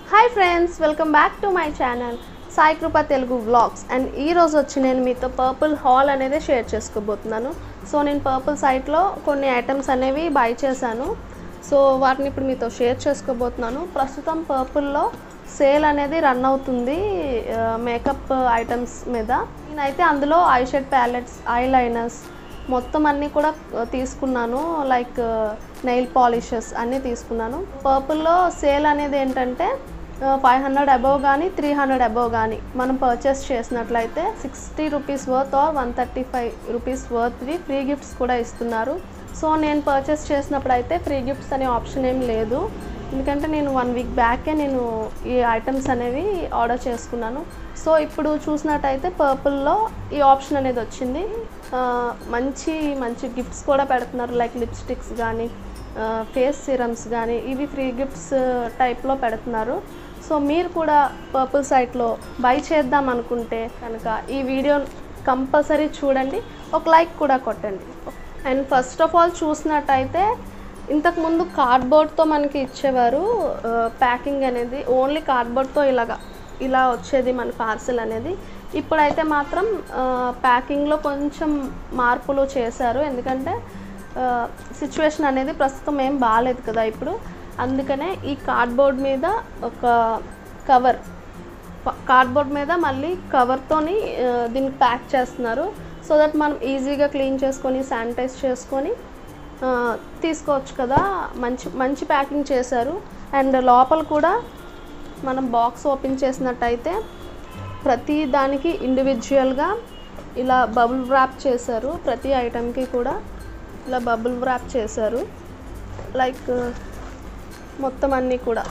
hi friends welcome back to my channel Sai Kripa Telugu vlogs and ఈ రోజు వచ్చి నేను మీతో పర్పుల్ హాల్ అనేది షేర్ చేసుకోబోతున్నాను సో నేను పర్పుల్ సైట్లో కొన్ని ఐటమ్స్ అనేవి బై చేశాను సో వాటిని ఇప్పుడు మీతో షేర్ చేసుకోబోతున్నాను ప్రస్తుతం పర్పుల్లో సేల్ అనేది రన్ అవుతుంది మేకప్ ఐటమ్స్ మీద నేనైతే అందులో eye shade palettes eye liners మొత్తం అన్నీ కూడా ఆ, తీసుకున్నాను లైక్ నెయిల్ పాలిషెస్ అన్నీ తీసుకున్నాను పర్పుల్లో సేల్ అనేది ఏంటంటే ఫైవ్ హండ్రెడ్ అబవ్ కానీ త్రీ హండ్రెడ్ అబవ్ కానీ మనం పర్చేస్ చేసినట్లయితే sixty rupees worth or one thirty five rupees వర్త్వి ఫ్రీ గిఫ్ట్స్ కూడా ఇస్తున్నారు సో నేను పర్చేస్ చేసినప్పుడు అయితే ఫ్రీ గిఫ్ట్స్ అనే ఆప్షన్ ఏం లేదు ఎందుకంటే నేను వన్ వీక్ బ్యాకే నేను ఈ ఐటమ్స్ అనేవి ఆర్డర్ చేసుకున్నాను సో ఇప్పుడు చూసినట్టయితే పర్పుల్లో ఈ ఆప్షన్ అనేది వచ్చింది ఆ, మంచి మంచి గిఫ్ట్స్ కూడా పెడుతున్నారు లైక్ లిప్స్టిక్స్ కానీ ఫేస్ సిరమ్స్ కానీ ఇవి ఫ్రీ గిఫ్ట్స్ టైప్లో పెడుతున్నారు సో మీరు కూడా పర్పుల్ సైట్లో బై చేద్దాం అనుకుంటే కనుక ఈ వీడియో కంపల్సరీ చూడండి ఒక లైక్ కూడా కొట్టండి అండ్ ఫస్ట్ ఆఫ్ ఆల్ చూసినట్టయితే ఇంతకుముందు కార్డ్బోర్డ్తో మనకి ఇచ్చేవారు ప్యాకింగ్ అనేది ఓన్లీ కార్డ్బోర్డ్తో ఇలాగా ఇలా వచ్చేది మన పార్సిల్ అనేది ఇప్పుడైతే మాత్రం ప్యాకింగ్లో కొంచెం మార్పులు చేశారు ఎందుకంటే సిచ్యువేషన్ అనేది ప్రస్తుతం ఏం బాగాలేదు కదా ఇప్పుడు అందుకనే ఈ కార్డ్బోర్డ్ మీద ఒక కవర్ కార్డ్బోర్డ్ మీద మళ్ళీ కవర్తోని దీన్ని ప్యాక్ చేస్తున్నారు సో దట్ మనం ఈజీగా క్లీన్ చేసుకొని శానిటైజ్ చేసుకొని ఆ, తీసుకోవచ్చు కదా మంచి మంచి ప్యాకింగ్ చేశారు అండ్ లోపల కూడా మనం బాక్స్ ఓపెన్ చేసినట్టయితే ప్రతి దానికి ఇండివిజువల్గా ఇలా బబుల్ ర్యాప్ చేశారు ప్రతి ఐటెంకి కూడా ఇలా బబుల్ ర్యాప్ చేశారు లైక్ మొత్తం అన్నీ కూడా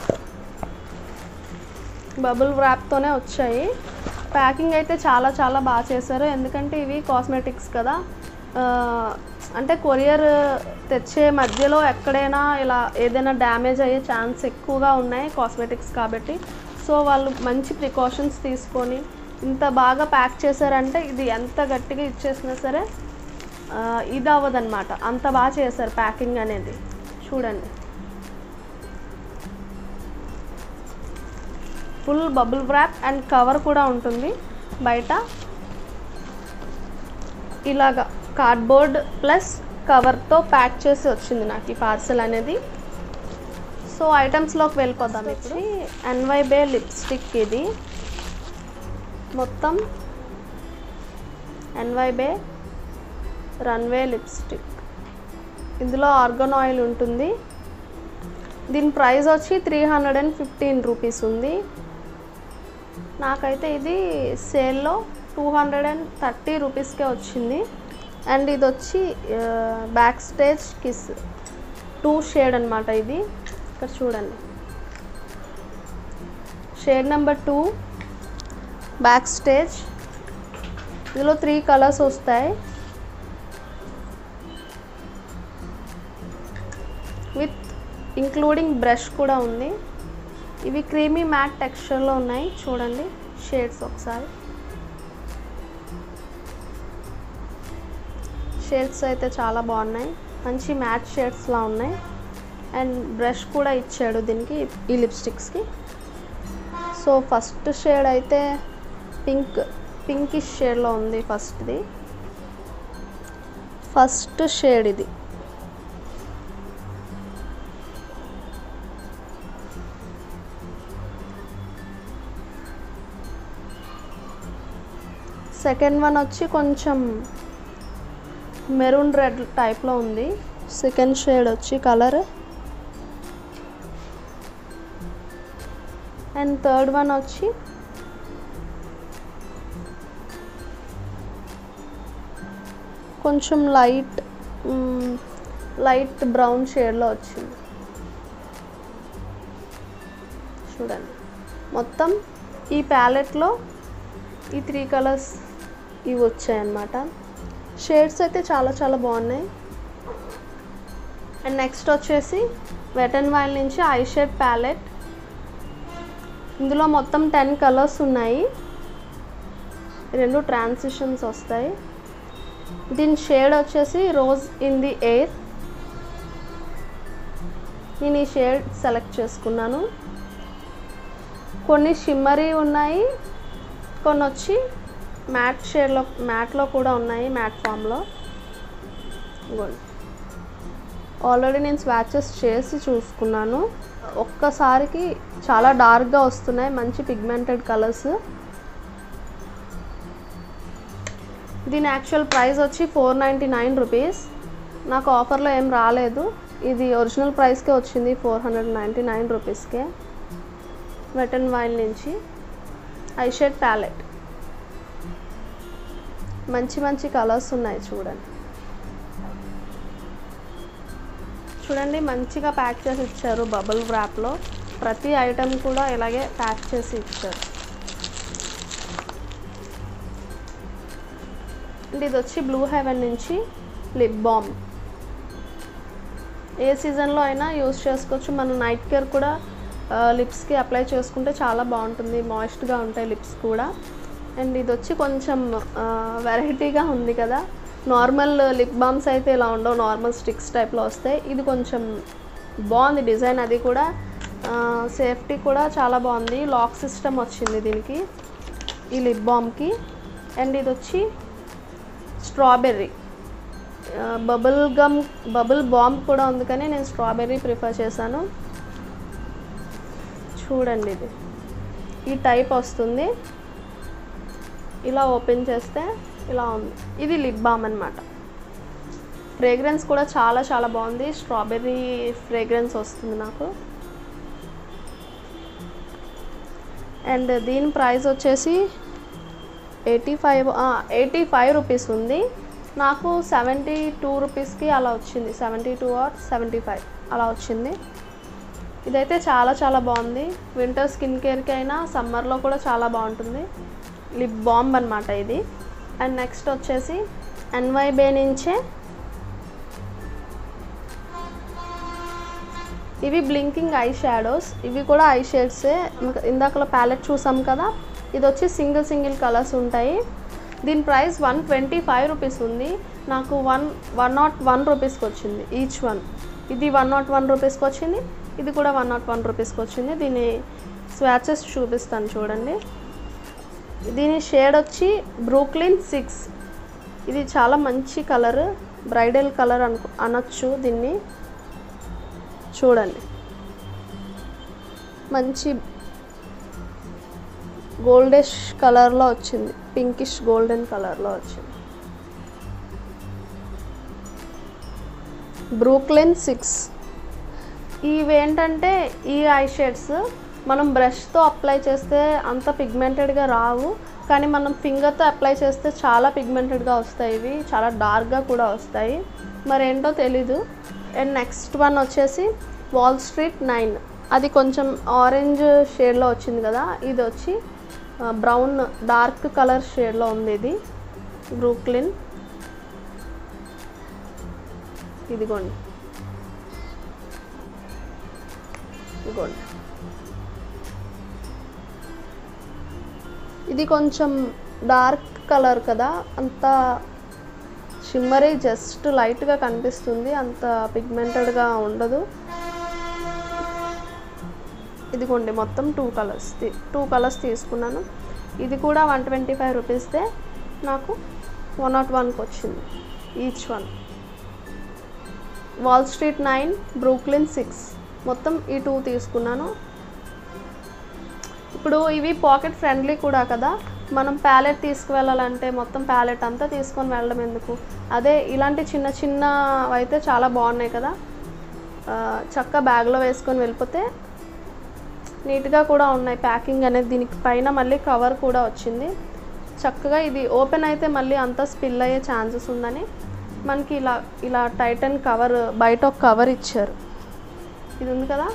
బబుల్ ర్యాప్తోనే వచ్చాయి ప్యాకింగ్ అయితే చాలా చాలా బాగా చేశారు ఎందుకంటే ఇవి కాస్మెటిక్స్ కదా ఆ, అంటే కొరియర్ తెచ్చే మధ్యలో ఎక్కడైనా ఇలా ఏదైనా డ్యామేజ్ అయ్యే ఛాన్స్ ఎక్కువగా ఉన్నాయి కాస్మెటిక్స్ కాబట్టి సో వాళ్ళు మంచి ప్రికాషన్స్ తీసుకొని ఇంత బాగా ప్యాక్ చేశారంటే ఇది ఎంత గట్టిగా ఇచ్చేసినా సరే ఆ, ఇది అవ్వదన్నమాట అంత బాగా చేశారు ప్యాకింగ్ అనేది చూడండి full bubble wrap and cover కూడా ఉంటుంది బయట ఇలాగా కార్డ్బోర్డ్ ప్లస్ కవర్తో ప్యాక్ చేసి వచ్చింది నాకు ఈ పార్సల్ అనేది సో ఐటమ్స్లోకి వెళ్ళిపోదాం ఇప్పుడు ఎన్వైబే లిప్స్టిక్ ఇది మొత్తం ఎన్వైబే రన్వే లిప్స్టిక్ ఇందులో ఆర్గన్ ఆయిల్ ఉంటుంది దీని ప్రైస్ వచ్చి three hundred and fifteen rupees ఉంది నాకైతే ఇది సేల్లో టూ హండ్రెడ్ అండ్ థర్టీ రూపీస్కే వచ్చింది అండ్ ఇది వచ్చి back stage kiss two shade అనమాట ఇది ఇక్కడ చూడండి shade number two back stage ఇందులో త్రీ కలర్స్ వస్తాయి విత్ ఇంక్లూడింగ్ బ్రష్ కూడా ఉంది ఇవి క్రీమీ మ్యాట్ టెక్స్చర్లో ఉన్నాయి చూడండి షేడ్స్ ఒకసారి షేడ్స్ అయితే చాలా బాగున్నాయి మంచి మ్యాట్ షేడ్స్లా ఉన్నాయి అండ్ బ్రష్ కూడా ఇచ్చాడు దీనికి ఈ లిప్స్టిక్స్కి సో ఫస్ట్ షేడ్ అయితే పింక్ పింకిష్ షేడ్లో ఉంది ఫస్ట్ది ఫస్ట్ షేడ్ ఇది సెకండ్ వన్ వచ్చి కొంచెం మెరూన్ రెడ్ టైప్లో ఉంది సెకండ్ షేడ్ వచ్చి కలర్ అండ్ థర్డ్ వన్ వచ్చి కొంచెం లైట్ లైట్ బ్రౌన్ షేడ్లో వచ్చింది చూడండి మొత్తం ఈ ప్యాలెట్లో ఈ త్రీ కలర్స్ ఇవి వచ్చాయన్నమాట షేడ్స్ అయితే చాలా చాలా బాగున్నాయి అండ్ నెక్స్ట్ వచ్చేసి వెట్ అండ్ వైల్ నుంచి ఐ షేడ్ ప్యాలెట్ ఇందులో మొత్తం టెన్ కలర్స్ ఉన్నాయి రెండు ట్రాన్సిషన్స్ వస్తాయి దీని షేడ్ వచ్చేసి రోజ్ ఇన్ ది ఎయిర్ నేను ఈ షేడ్ సెలెక్ట్ చేసుకున్నాను కొన్ని షిమ్మరీ ఉన్నాయి కొన్ని వచ్చి మ్యాట్ షేడ్లో మ్యాట్లో కూడా ఉన్నాయి మ్యాట్ ఫామ్లో ఇదిగోండి ఆల్రెడీ నేను స్వాచెస్ చేసి చూసుకున్నాను ఒక్కసారికి చాలా డార్క్గా వస్తున్నాయి మంచి పిగ్మెంటెడ్ కలర్స్ దీని యాక్చువల్ ప్రైస్ వచ్చి ఫోర్ నైంటీ నైన్ రూపీస్ నాకు ఆఫర్లో ఏం రాలేదు ఇది ఒరిజినల్ ప్రైస్కే వచ్చింది ఫోర్ హండ్రెడ్ నైంటీ నైన్ రూపీస్కే వెట్ అండ్ వైల్ నుంచి ఐషేడ్ ప్యాలెట్ మంచి మంచి కలర్స్ ఉన్నాయి చూడండి చూడండి మంచిగా ప్యాక్ చేసి ఇచ్చారు బబుల్ ర్యాప్లో ప్రతి ఐటెం కూడా ఇలాగే ప్యాక్ చేసి ఇచ్చారు అండ్ ఇది వచ్చి బ్లూ హెవెన్ నుంచి లిప్ బామ్ ఏ సీజన్లో అయినా యూస్ చేసుకోవచ్చు మన నైట్ కేర్ కూడా లిప్స్కి అప్లై చేసుకుంటే చాలా బాగుంటుంది మాయిస్ట్గా ఉంటాయి లిప్స్ కూడా అండ్ ఇది వచ్చి కొంచెం వెరైటీగా ఉంది కదా నార్మల్ లిప్ బామ్స్ అయితే ఇలా ఉండవు నార్మల్ స్టిక్స్ టైప్లో వస్తాయి ఇది కొంచెం బాగుంది డిజైన్ అది కూడా సేఫ్టీ కూడా చాలా బాగుంది లాక్ సిస్టమ్ వచ్చింది దీనికి ఈ లిప్ బామ్కి అండ్ ఇది వచ్చి strawberry bubble gum bubble bomb కూడా ఉంది కానీ నేను స్ట్రాబెర్రీ ప్రిఫర్ చేశాను చూడండి ఇది ఈ టైప్ వస్తుంది ఇలా ఓపెన్ చేస్తే ఇలా ఉంది ఇది లిప్ బామ్ అనమాట ఫ్రేగ్రెన్స్ కూడా చాలా చాలా బాగుంది స్ట్రాబెర్రీ ఫ్రేగ్రెన్స్ వస్తుంది నాకు అండ్ దీని ప్రైస్ వచ్చేసి eighty five eighty five rupees ఉంది నాకు సెవెంటీ టూ రూపీస్కి అలా వచ్చింది seventy two or seventy five అలా వచ్చింది ఇదైతే చాలా చాలా బాగుంది వింటర్ స్కిన్ కేర్కి అయినా సమ్మర్లో కూడా చాలా బాగుంటుంది లిప్ బాంబ్ అనమాట ఇది అండ్ నెక్స్ట్ వచ్చేసి ఎన్వైబే నుంచే ఇవి బ్లింకింగ్ ఐ షాడోస్ ఇవి కూడా ఐ షేడ్సే ఇందాకలో ప్యాలెట్ చూసాం కదా ఇది వచ్చి సింగిల్ సింగిల్ కలర్స్ ఉంటాయి దీని price one twenty five rupees ఉంది నాకు వన్ వన్ నాట్ వన్ రూపీస్కి వచ్చింది ఈచ్ వన్ ఇది వన్ నాట్ వన్ రూపీస్కి వచ్చింది ఇది కూడా వన్ నాట్ వన్ రూపీస్కి వచ్చింది దీని స్వాచెస్ చూపిస్తాను చూడండి దీని షేడ్ వచ్చి బ్రూక్లిన్ సిక్స్ ఇది చాలా మంచి కలర్ బ్రైడల్ కలర్ అనుకో అనొచ్చు దీన్ని చూడండి మంచి గోల్డిష్ కలర్లో వచ్చింది పింకిష్ గోల్డెన్ కలర్లో వచ్చింది బ్రూక్లిన్ సిక్స్ ఇవేంటంటే ఈ ఐ షేడ్స్ మనం బ్రష్తో అప్లై చేస్తే అంత పిగ్మెంటెడ్గా రావు కానీ మనం ఫింగర్తో అప్లై చేస్తే చాలా పిగ్మెంటెడ్గా వస్తాయి ఇవి చాలా డార్క్గా కూడా వస్తాయి మరి ఏంటో తెలీదు అండ్ నెక్స్ట్ వన్ వచ్చేసి వాల్ స్ట్రీట్ నైన్ అది కొంచెం ఆరెంజ్ షేడ్లో వచ్చింది కదా ఇది వచ్చి బ్రౌన్ డార్క్ కలర్ షేడ్లో ఉంది ఇది బ్రూక్లిన్ ఇదిగోండి ఇదిగోండి ఇది కొంచెం డార్క్ కలర్ కదా అంత షిమ్మరీ జస్ట్ లైట్గా కనిపిస్తుంది అంత పిగ్మెంటెడ్గా ఉండదు ఇదిగోండి మొత్తం టూ కలర్స్ టూ కలర్స్ తీసుకున్నాను ఇది కూడా వన్ ట్వంటీ ఫైవ్ రూపీస్దే నాకు వన్ నాట్ వన్కి వచ్చింది each one Wall Street nine Brooklyn six మొత్తం ఈ టూ తీసుకున్నాను ఇప్పుడు ఇవి పాకెట్ ఫ్రెండ్లీ కూడా కదా మనం ప్యాలెట్ తీసుకువెళ్ళాలంటే మొత్తం ప్యాలెట్ అంతా తీసుకొని వెళ్ళడం ఎందుకు అదే ఇలాంటి చిన్న చిన్న అయితే చాలా బాగున్నాయి కదా ఆ, చక్క బ్యాగ్లో వేసుకొని వెళ్ళిపోతే నీట్గా కూడా ఉన్నాయి ప్యాకింగ్ అనేది దీనికి పైన మళ్ళీ కవర్ కూడా వచ్చింది చక్కగా ఇది ఓపెన్ అయితే మళ్ళీ అంతా స్పిల్ అయ్యే ఛాన్సెస్ ఉందని మనకి ఇలా ఇలా టైటన్ కవర్ బయట ఒక కవర్ ఇచ్చారు ఇది ఉంది కదా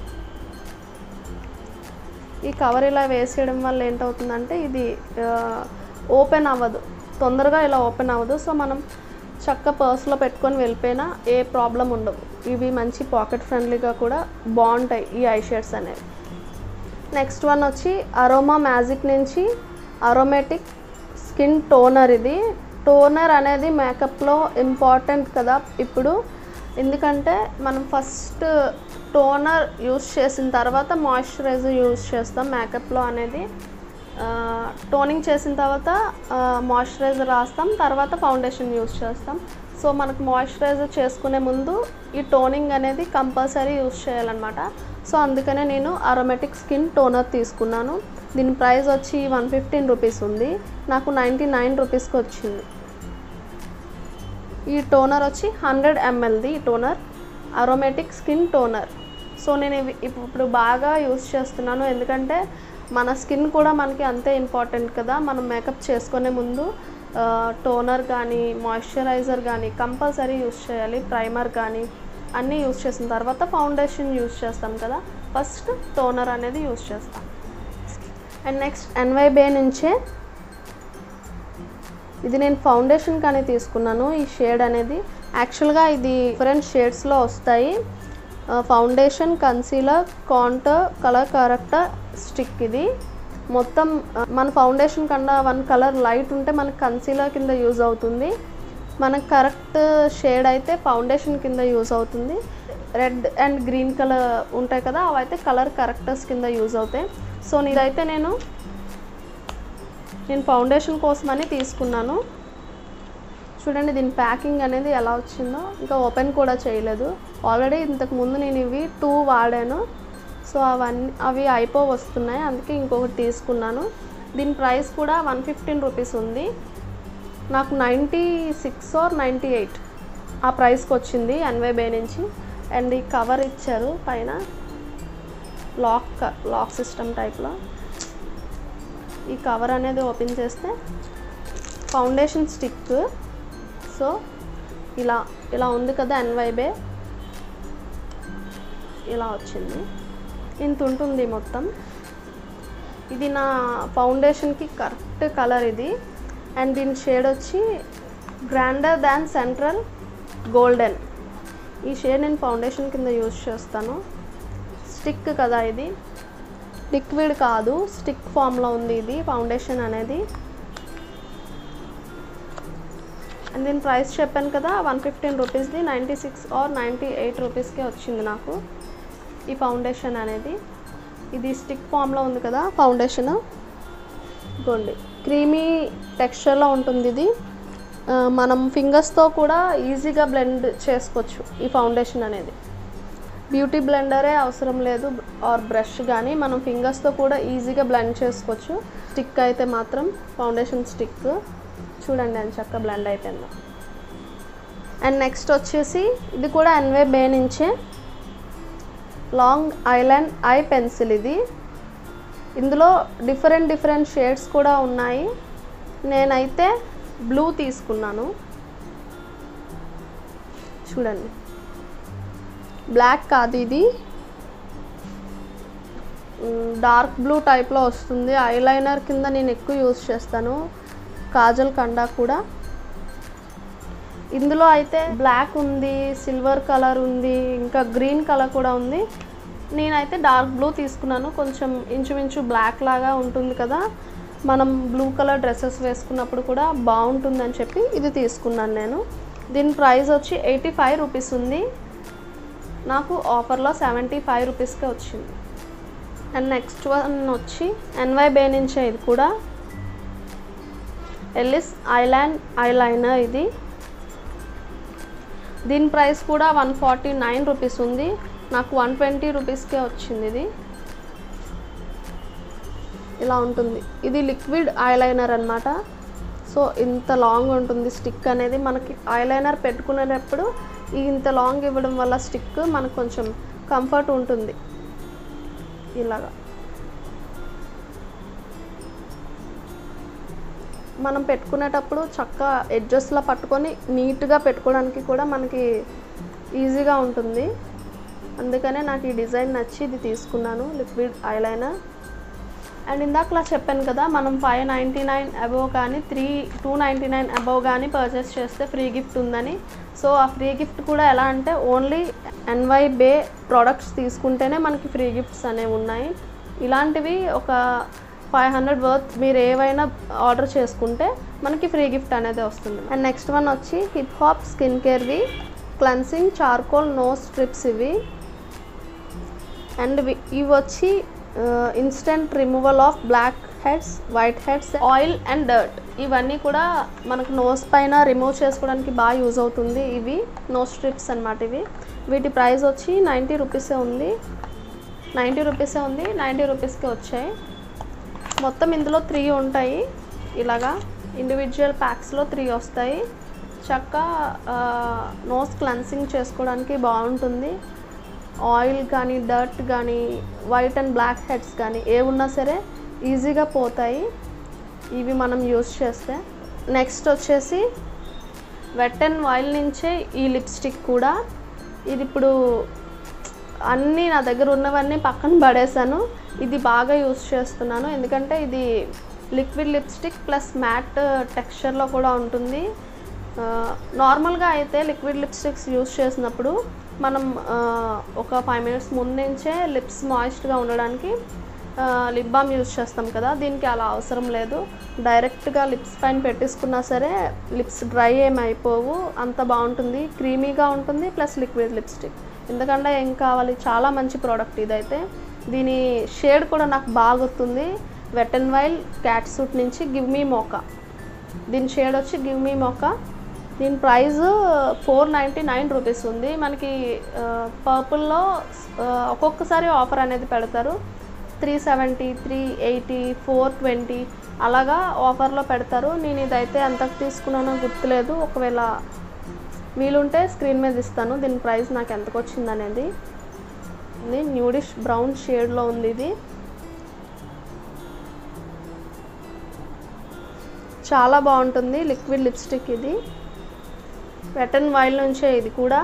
ఈ కవర్ ఇలా వేసేయడం వల్ల ఏంటవుతుందంటే ఇది ఓపెన్ అవ్వదు తొందరగా ఇలా ఓపెన్ అవ్వదు సో మనం చక్క పర్స్లో పెట్టుకొని వెళ్ళిపోయినా ఏ ప్రాబ్లం ఉండవు ఇవి మంచి పాకెట్ ఫ్రెండ్లీగా కూడా బాగుంటాయి ఈ ఐ షేడ్స్ అనేవి నెక్స్ట్ వన్ వచ్చి అరోమా మ్యాజిక్ నుంచి అరోమేటిక్ స్కిన్ టోనర్ ఇది టోనర్ అనేది మేకప్లో ఇంపార్టెంట్ కదా ఇప్పుడు ఎందుకంటే మనం ఫస్ట్ టోనర్ యూస్ చేసిన తర్వాత మాయిశ్చరైజర్ యూస్ చేస్తాం మేకప్లో అనేది టోనింగ్ చేసిన తర్వాత మాయిశ్చరైజర్ రాస్తాం తర్వాత ఫౌండేషన్ యూస్ చేస్తాం సో మనకు మాయిశ్చరైజర్ చేసుకునే ముందు ఈ టోనింగ్ అనేది కంపల్సరీ యూస్ చేయాలన్నమాట సో అందుకనే నేను అరోమేటిక్ స్కిన్ టోనర్ తీసుకున్నాను దీని ప్రైస్ వచ్చి వన్ ఫిఫ్టీన్ రూపీస్ ఉంది నాకు నైంటీ నైన్ రూపీస్కి వచ్చింది ఈ టోనర్ వచ్చి హండ్రెడ్ ఎంఎల్ది ఈ toner aromatic skin toner so నేను ఇవి ఇప్పుడు బాగా యూస్ చేస్తున్నాను ఎందుకంటే మన స్కిన్ కూడా మనకి అంతే ఇంపార్టెంట్ కదా మనం మేకప్ చేసుకునే ముందు టోనర్ కానీ మాయిశ్చరైజర్ కానీ కంపల్సరీ యూస్ చేయాలి ప్రైమర్ కానీ అన్నీ యూస్ చేసిన తర్వాత ఫౌండేషన్ యూస్ చేస్తాం కదా ఫస్ట్ టోనర్ అనేది యూస్ చేస్తాం అండ్ నెక్స్ట్ ఎన్వైబే నుంచే ఇది నేను ఫౌండేషన్ కానీ తీసుకున్నాను ఈ షేడ్ అనేది యాక్చువల్గా ఇది డిఫరెంట్ షేడ్స్లో వస్తాయి foundation concealer contour colour corrector stick ఇది మొత్తం ఆ, మన ఫౌండేషన్ కన్నా వన్ కలర్ లైట్ ఉంటే మనకు కన్సీలర్ కింద యూజ్ అవుతుంది మనకు కరెక్ట్ షేడ్ అయితే ఫౌండేషన్ కింద యూజ్ అవుతుంది రెడ్ అండ్ గ్రీన్ కలర్ ఉంటాయి కదా అవైతే కలర్ కరెక్టర్స్ కింద యూజ్ అవుతాయి సో ఇదైతే నేను నేను ఫౌండేషన్ కోసమని తీసుకున్నాను చూడండి దీని ప్యాకింగ్ అనేది ఎలా వచ్చిందో ఇంకా ఓపెన్ కూడా చేయలేదు ఆల్రెడీ ఇంతకు ముందు నేను ఇవి టూ వాడాను సో అవన్నీ అవి అయిపో వస్తున్నాయి అందుకే ఇంకొకటి తీసుకున్నాను దీని ప్రైస్ కూడా వన్ ఫిఫ్టీన్ రూపీస్ ఉంది నాకు ninety six or ninety eight ఆ ప్రైస్కి వచ్చింది ఎన్వై బే నుంచి అండ్ ఈ కవర్ ఇచ్చారు పైన లాక్ లాక్ సిస్టమ్ టైప్లో ఈ కవర్ అనేది ఓపెన్ చేస్తే ఫౌండేషన్ స్టిక్ సో ఇలా ఇలా ఉంది కదా ఎన్వైబే ఇలా వచ్చింది ఇంత ఉంటుంది మొత్తం ఇది నా ఫౌండేషన్కి కరెక్ట్ కలర్ ఇది అండ్ దీని షేడ్ వచ్చి గ్రాండర్ దాన్ సెంట్రల్ గోల్డెన్ ఈ షేడ్ నేను ఫౌండేషన్ కింద యూజ్ చేస్తాను స్టిక్ కదా ఇది లిక్విడ్ కాదు స్టిక్ ఫామ్లో ఉంది ఇది ఫౌండేషన్ అనేది అండ్ దీని ప్రైస్ చెప్పాను కదా వన్ ఫిఫ్టీన్ రూపీస్ది ninety six or ninety eight రూపీస్కే వచ్చింది నాకు ఈ ఫౌండేషన్ అనేది ఇది స్టిక్ ఫామ్లో ఉంది కదా ఫౌండేషన్ ఇదిగోండి క్రీమీ టెక్స్చర్లో ఉంటుంది ఇది ఆ, మనం ఫింగర్స్తో కూడా ఈజీగా బ్లెండ్ చేసుకోవచ్చు ఈ ఫౌండేషన్ అనేది బ్యూటీ బ్లెండరే అవసరం లేదు ఆర్ బ్రష్ కానీ మనం ఫింగర్స్తో కూడా ఈజీగా బ్లెండ్ చేసుకోవచ్చు స్టిక్ అయితే మాత్రం ఫౌండేషన్ స్టిక్ చూడండి అని చక్క బ్లెండ్ అయిపోయిందో అండ్ నెక్స్ట్ వచ్చేసి ఇది కూడా ఎన్వే బే నుంచే లాంగ్ ఐలాండ్ ఐ పెన్సిల్ ఇది ఇందులో డిఫరెంట్ డిఫరెంట్ షేడ్స్ కూడా ఉన్నాయి నేనైతే బ్లూ తీసుకున్నాను చూడండి బ్లాక్ కాదు ఇది డార్క్ బ్లూ టైప్లో వస్తుంది ఐలైనర్ కింద నేను ఎక్కువ యూస్ చేస్తాను కాజల్ కండా కూడా ఇందులో అయితే బ్లాక్ ఉంది సిల్వర్ కలర్ ఉంది ఇంకా గ్రీన్ కలర్ కూడా ఉంది నేనైతే డార్క్ బ్లూ తీసుకున్నాను కొంచెం ఇంచుమించు బ్లాక్ లాగా ఉంటుంది కదా మనం బ్లూ కలర్ డ్రెస్సెస్ వేసుకున్నప్పుడు కూడా బాగుంటుందని చెప్పి ఇది తీసుకున్నాను నేను దీని ప్రైస్ వచ్చి ఎయిటీ ఫైవ్ రూపీస్ ఉంది నాకు ఆఫర్లో సెవెంటీ ఫైవ్ రూపీస్కే వచ్చింది అండ్ నెక్స్ట్ వన్ వచ్చి ఎన్వై బే నుంచే ఇది కూడా ఎల్లిస్ ఐలాండ్ ఐలైనర్ ఇది దీని ప్రైస్ కూడా వన్ ఫార్టీ నైన్ రూపీస్ ఉంది నాకు వన్ ట్వంటీ రూపీస్కే వచ్చింది ఇది ఇలా ఉంటుంది ఇది లిక్విడ్ ఐలైనర్ అనమాట సో ఇంత లాంగ్ ఉంటుంది స్టిక్ అనేది మనకి ఐలైనర్ పెట్టుకునేటప్పుడు ఈ ఇంత లాంగ్ ఇవ్వడం వల్ల స్టిక్ మనకు కొంచెం కంఫర్ట్ ఉంటుంది ఇలాగా మనం పెట్టుకునేటప్పుడు చక్కగా ఎడ్జస్ట్లో పట్టుకొని నీట్గా పెట్టుకోవడానికి కూడా మనకి ఈజీగా ఉంటుంది అందుకనే నాకు ఈ డిజైన్ నచ్చి ఇది తీసుకున్నాను లిక్విడ్ ఐలైనర్ అండ్ ఇందాకలా చెప్పాను కదా మనం ఫైవ్ నైంటీ నైన్ అబోవ్ కానీ three two ninety nine above కానీ పర్చేస్ చేస్తే ఫ్రీ గిఫ్ట్ ఉందని సో ఆ ఫ్రీ గిఫ్ట్ కూడా ఎలా అంటే ఓన్లీ ఎన్వై బే ప్రోడక్ట్స్ తీసుకుంటేనే మనకి ఫ్రీ గిఫ్ట్స్ అనేవి ఉన్నాయి ఇలాంటివి ఒక ఫైవ్ హండ్రెడ్ వర్త్ మీరు ఏవైనా ఆర్డర్ చేసుకుంటే మనకి ఫ్రీ గిఫ్ట్ అనేది వస్తుంది అండ్ నెక్స్ట్ వన్ వచ్చి హిప్ హాప్ స్కిన్ కేర్వి క్లెన్సింగ్ చార్కోల్ నో స్ట్రిప్స్ ఇవి అండ్ ఇవి వచ్చి instant removal of blackheads whiteheads oil and dirt ఇవన్నీ కూడా మనకు నోస్ పైన రిమూవ్ చేసుకోవడానికి బాగా యూజ్ అవుతుంది ఇవి నోస్ స్ట్రిప్స్ అనమాట ఇవి వీటి ప్రైస్ వచ్చి నైంటీ రూపీసే ఉంది నైంటీ రూపీసే ఉంది నైంటీ రూపీస్కి వచ్చాయి మొత్తం ఇందులో త్రీ ఉంటాయి ఇలాగా ఇండివిజువల్ ప్యాక్స్లో త్రీ వస్తాయి చక్క నోస్ క్లెన్సింగ్ చేసుకోవడానికి బాగుంటుంది ఆయిల్ కానీ డర్ట్ కానీ వైట్ అండ్ బ్లాక్ హెడ్స్ కానీ ఏ ఉన్నా సరే ఈజీగా పోతాయి ఇవి మనం యూస్ చేస్తే నెక్స్ట్ వచ్చేసి వెట్ అండ్ ఆయిల్ నుంచే ఈ లిప్స్టిక్ కూడా ఇది ఇప్పుడు అన్నీ నా దగ్గర ఉన్నవన్నీ పక్కన పడేసాను ఇది బాగా యూస్ చేస్తున్నాను ఎందుకంటే ఇది లిక్విడ్ లిప్స్టిక్ ప్లస్ మ్యాట్ టెక్స్చర్లో కూడా ఉంటుంది ఆ, నార్మల్గా అయితే లిక్విడ్ లిప్స్టిక్స్ యూస్ చేసినప్పుడు మనం ఆ, ఒక ఫైవ్ మినిట్స్ ముందు నుంచే లిప్స్ మాయిస్ట్గా ఉండడానికి లిప్ బామ్ యూస్ చేస్తాం కదా దీనికి అలా అవసరం లేదు డైరెక్ట్గా లిప్స్ పైన పెట్టేసుకున్నా సరే లిప్స్ డ్రై ఏమి అయిపోవు అంత బాగుంటుంది క్రీమీగా ఉంటుంది ప్లస్ లిక్విడ్ లిప్స్టిక్ ఎందుకంటే ఏం కావాలి చాలా మంచి ప్రోడక్ట్ ఇదైతే దీని షేడ్ కూడా నాకు బాగా గుర్తుంది wet and wild cat suit నుంచి గివ్ మీ మోకా దీని షేడ్ వచ్చి గివ్ మీ మొక్క దీని price four ninety nine rupees ఉంది మనకి పర్పుల్లో ఒక్కొక్కసారి ఆఫర్ అనేది పెడతారు three seventy three eighty four twenty అలాగా ఆఫర్లో పెడతారు నేను ఇదైతే ఎంతకు తీసుకున్నానో గుర్తులేదు ఒకవేళ వీలుంటే స్క్రీన్ మీద ఇస్తాను దీని ప్రైస్ నాకు ఎంతకు వచ్చింది అనేది ఇది న్యూడిష్ బ్రౌన్ షేడ్లో ఉంది ఇది చాలా బాగుంటుంది లిక్విడ్ లిప్స్టిక్ ఇది వెట్ అండ్ వైల్ నుంచే ఇది కూడా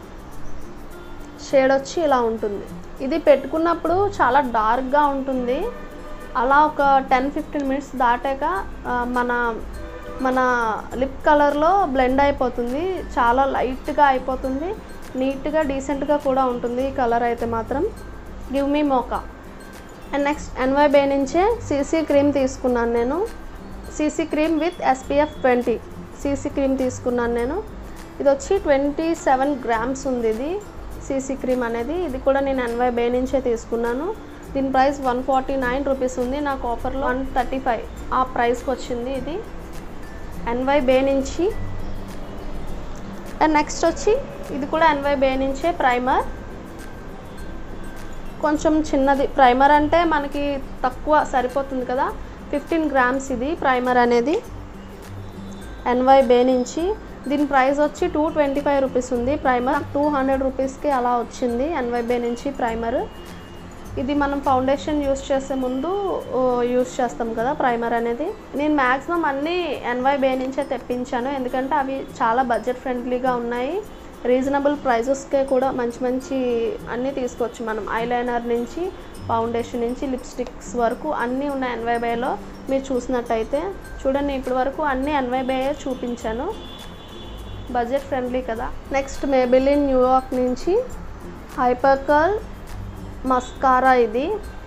షేడ్ వచ్చి ఇలా ఉంటుంది ఇది పెట్టుకున్నప్పుడు చాలా డార్క్గా ఉంటుంది అలా ఒక టెన్ ఫిఫ్టీన్ మినిట్స్ దాటాక ఆ, మన మన లిప్ కలర్లో బ్లెండ్ అయిపోతుంది చాలా లైట్గా అయిపోతుంది నీట్గా డీసెంట్గా కూడా ఉంటుంది ఈ కలర్ అయితే మాత్రం give me mocha and next NY Bae నుంచే సీసీ క్రీమ్ తీసుకున్నాను నేను CC cream with SPF twenty CC cream తీసుకున్నాను నేను ఇది వచ్చి ట్వంటీ సెవెన్ గ్రామ్స్ ఉంది ఇది సీసీ క్రీమ్ అనేది ఇది కూడా నేను ఎన్వై బే నుంచే తీసుకున్నాను దీని price one forty nine rupees ఉంది నాకు ఆఫర్లో వన్ థర్టీ ఫైవ్ ఆ ప్రైస్కి వచ్చింది ఇది ఎన్వై బే నుంచి అండ్ నెక్స్ట్ వచ్చి ఇది కూడా ఎన్వై బే నుంచే ప్రైమర్ కొంచెం చిన్నది ప్రైమర్ అంటే మనకి తక్కువ సరిపోతుంది కదా ఫిఫ్టీన్ గ్రామ్స్ ఇది ప్రైమర్ అనేది ఎన్వై బే నుంచి దీని ప్రైస్ వచ్చి టూ ట్వంటీ ఫైవ్ రూపీస్ ఉంది ప్రైమర్ టూ హండ్రెడ్ రూపీస్కి అలా వచ్చింది ఎన్వై బే నుంచి ప్రైమర్ ఇది మనం ఫౌండేషన్ యూస్ చేసే ముందు యూస్ చేస్తాం కదా ప్రైమర్ అనేది నేను మ్యాక్సిమం అన్నీ ఎన్వై బే నుంచే తెప్పించాను ఎందుకంటే అవి చాలా బడ్జెట్ ఫ్రెండ్లీగా ఉన్నాయి రీజనబుల్ ప్రైజెస్కే కూడా మంచి మంచి అన్నీ తీసుకోవచ్చు మనం ఐలైనర్ నుంచి ఫౌండేషన్ నుంచి లిప్స్టిక్స్ వరకు అన్నీ ఉన్నాయి ఎన్వై బేలో మీరు చూసినట్టయితే చూడండి ఇప్పటి వరకు అన్నీ ఎన్వై బే చూపించాను బడ్జెట్ ఫ్రెండ్లీ కదా నెక్స్ట్ మేబిలిన్ న్యూయార్క్ నుంచి హైపర్ కర్ల్ మస్కారా ఇది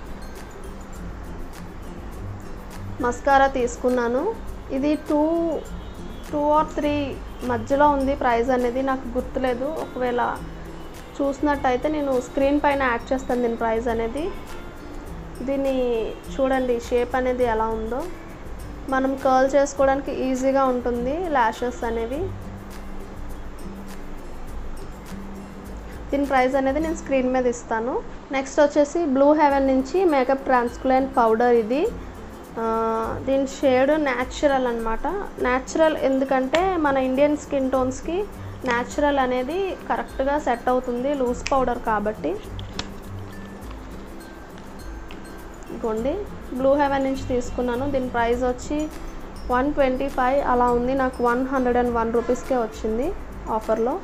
మస్కారా తీసుకున్నాను ఇది టూ టూ ఆర్ త్రీ మధ్యలో ఉంది ప్రైస్ అనేది నాకు గుర్తులేదు ఒకవేళ చూసినట్టయితే నేను స్క్రీన్ పైన యాడ్ చేస్తాను దీని ప్రైస్ అనేది దీన్ని చూడండి షేప్ అనేది ఎలా ఉందో మనం కర్ల్ చేసుకోవడానికి ఈజీగా ఉంటుంది ల్యాషెస్ అనేవి దీని ప్రైస్ అనేది నేను స్క్రీన్ మీద ఇస్తాను నెక్స్ట్ వచ్చేసి బ్లూ హెవెన్ నుంచి మేకప్ ట్రాన్స్కులెంట్ పౌడర్ ఇది ఆ, దీని షేడ్ న్యాచురల్ అనమాట న్యాచురల్ ఎందుకంటే మన ఇండియన్ స్కిన్ టోన్స్కి న్యాచురల్ అనేది కరెక్ట్గా సెట్ అవుతుంది లూజ్ పౌడర్ కాబట్టి ఇదిగోండి బ్లూ హెవెన్ నుంచి తీసుకున్నాను దీని ప్రైస్ వచ్చి వన్ ట్వంటీ ఫైవ్ అలా ఉంది నాకు వన్ హండ్రెడ్ అండ్ వన్ రూపీస్కే వచ్చింది ఆఫర్లో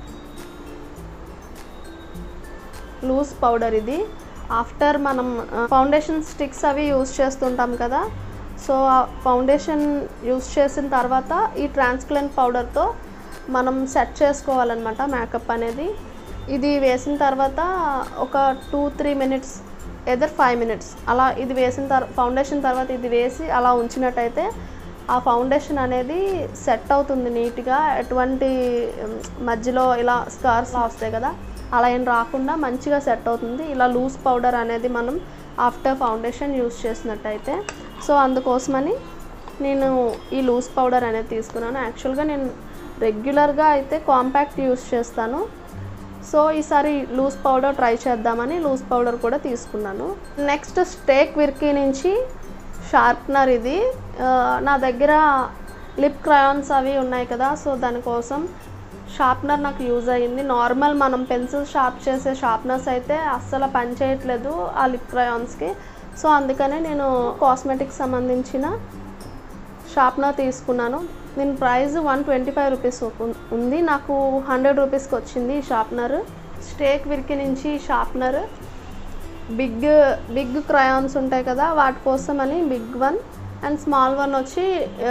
లూజ్ పౌడర్ ఇది ఆఫ్టర్ మనం ఫౌండేషన్ స్టిక్స్ అవి యూస్ చేస్తుంటాం కదా సో ఆ ఫౌండేషన్ యూస్ చేసిన తర్వాత ఈ ట్రాన్స్క్లెంట్ పౌడర్తో మనం సెట్ చేసుకోవాలన్నమాట మేకప్ అనేది ఇది వేసిన తర్వాత ఒక two three minutes either five minutes అలా ఇది వేసిన తర్వాత ఫౌండేషన్ తర్వాత ఇది వేసి అలా ఉంచినట్టయితే ఆ ఫౌండేషన్ అనేది సెట్ అవుతుంది నీట్గా ఎటువంటి ఉమ్, మధ్యలో ఇలా స్కార్స్ వస్తాయి కదా అలా ఏం రాకుండా మంచిగా సెట్ అవుతుంది ఇలా లూజ్ పౌడర్ అనేది మనం ఆఫ్టర్ ఫౌండేషన్ యూస్ చేసినట్టయితే సో అందుకోసమని నేను ఈ లూజ్ పౌడర్ అనేది తీసుకున్నాను యాక్చువల్గా నేను రెగ్యులర్గా అయితే కాంపాక్ట్ యూస్ చేస్తాను సో ఈసారి లూజ్ పౌడర్ ట్రై చేద్దామని లూజ్ పౌడర్ కూడా తీసుకున్నాను నెక్స్ట్ స్టేక్ విర్కీ నుంచి షార్ప్నర్ ఇది ఆ, నా దగ్గర లిప్ క్రయాన్స్ అవి ఉన్నాయి కదా సో దానికోసం షార్ప్నర్ నాకు యూజ్ అయ్యింది నార్మల్ మనం పెన్సిల్ షార్ప్ చేసే షార్ప్నర్స్ అయితే అస్సలు పని చేయట్లేదు ఆ లిప్ క్రయాన్స్కి సో అందుకనే నేను కాస్మెటిక్స్ సంబంధించిన షార్ప్నర్ తీసుకున్నాను దీని price one twenty five rupees ఉంది నాకు హండ్రెడ్ రూపీస్కి వచ్చింది ఈ షార్ప్నర్ స్టేక్ విరికి నుంచి ఈ షార్ప్నర్ బిగ్ బిగ్ క్రయాన్స్ ఉంటాయి కదా వాటి కోసం అని big one and small one వచ్చి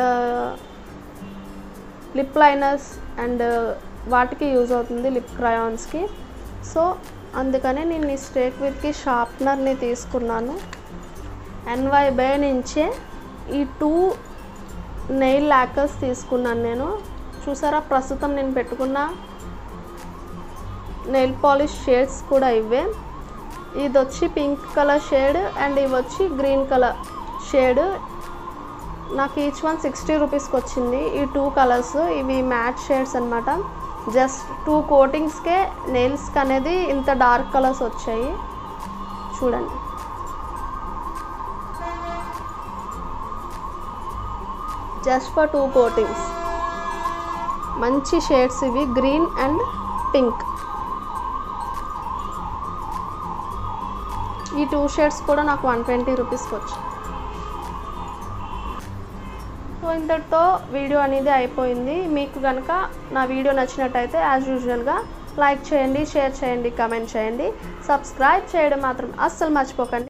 లిప్ లైనర్స్ అండ్ వాటికి యూజ్ అవుతుంది లిప్ క్రయాన్స్కి సో అందుకనే నేను ఈ స్టేక్ విత్కి షార్ప్నర్ని తీసుకున్నాను ఎన్వై బే నుంచే ఈ టూ నెయిల్ లాకర్స్ తీసుకున్నాను నేను చూసారా ప్రస్తుతం నేను పెట్టుకున్న నెయిల్ పాలిష్ షేడ్స్ కూడా ఇవే ఇది వచ్చి పింక్ కలర్ షేడ్ అండ్ ఇవి వచ్చి గ్రీన్ కలర్ షేడ్ నాకు ఈచ్ వన్ సిక్స్టీ రూపీస్కి వచ్చింది ఈ టూ కలర్స్ ఇవి మ్యాట్ షేడ్స్ అనమాట జస్ట్ టూ కోటింగ్స్కే నెయిల్స్కి అనేది ఇంత డార్క్ కలర్స్ వచ్చాయి చూడండి జస్ట్ ఫర్ టూ కోటింగ్స్ మంచి షేడ్స్ ఇవి గ్రీన్ అండ్ పింక్ ఈ టూ షేడ్స్ కూడా నాకు వన్ ట్వంటీ రూపీస్కి వచ్చాయి సో ఇంతటితో వీడియో అనేది అయిపోయింది మీకు కనుక నా వీడియో నచ్చినట్టయితే యాజ్ యూజువల్గా లైక్ చేయండి షేర్ చేయండి కమెంట్ చేయండి సబ్స్క్రైబ్ చేయడం మాత్రం అస్సలు మర్చిపోకండి